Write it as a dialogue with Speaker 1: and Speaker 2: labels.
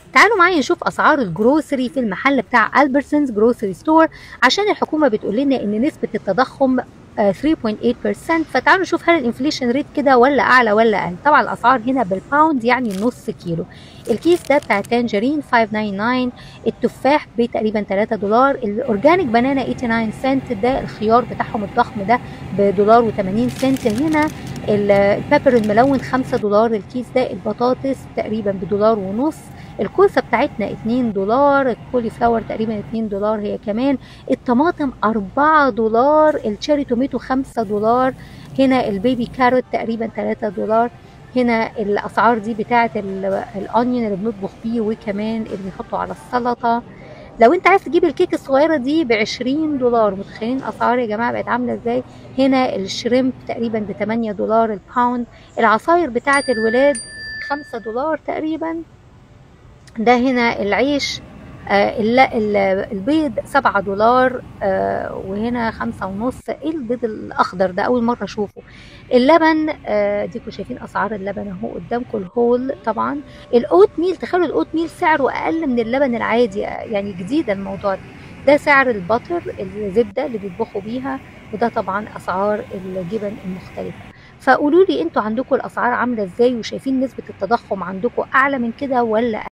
Speaker 1: تعالوا معايا نشوف اسعار الجروسري في المحل بتاع البرسونز جروسري ستور عشان الحكومه بتقول لنا ان نسبه التضخم آه، 3.8% فتعالوا نشوف هل الانفليشن ريت كده ولا اعلى ولا اقل طبعا الاسعار هنا بالباوند يعني نص كيلو الكيس ده بتاع تانجرين 5.99 التفاح بتقريبا 3 دولار الاورجانيك بنانا 89 سنت ده الخيار بتاعهم الضخم ده بدولار و80 سنت هنا ال- البيبر الملون 5 دولار الكيس ده البطاطس تقريبا بدولار ونص الكوسه بتاعتنا 2 دولار الكولي فلاور تقريبا 2 دولار هي كمان الطماطم 4 دولار التشيري توميتو 5 دولار هنا البيبي كاروت تقريبا 3 دولار هنا الاسعار دي بتاعه الاونيون اللي بنطبخ بيه وكمان اللي بنحطه على السلطه لو انت عايز تجيب الكيك الصغيره دي ب 20 دولار متخيلين اسعار يا جماعه بقت عامله ازاي هنا الشريمب تقريبا ب 8 دولار الباوند العصاير بتاعه الولاد 5 دولار تقريبا ده هنا العيش آه الل- ال- البيض سبعة دولار آه وهنا خمسة ونص ايه البيض الاخضر ده اول مرة اشوفه اللبن آه ديكوا شايفين اسعار اللبن اهو قدامكم الهول طبعا الاوت ميل تخيلوا الاوت ميل سعره اقل من اللبن العادي آه، يعني جديد الموضوع ده ده سعر البطر الزبدة اللي بيطبخوا بيها وده طبعا اسعار الجبن المختلفة فقولوا لي انتوا عندكم الاسعار عاملة ازاي وشايفين نسبة التضخم عندكم اعلى من كده ولا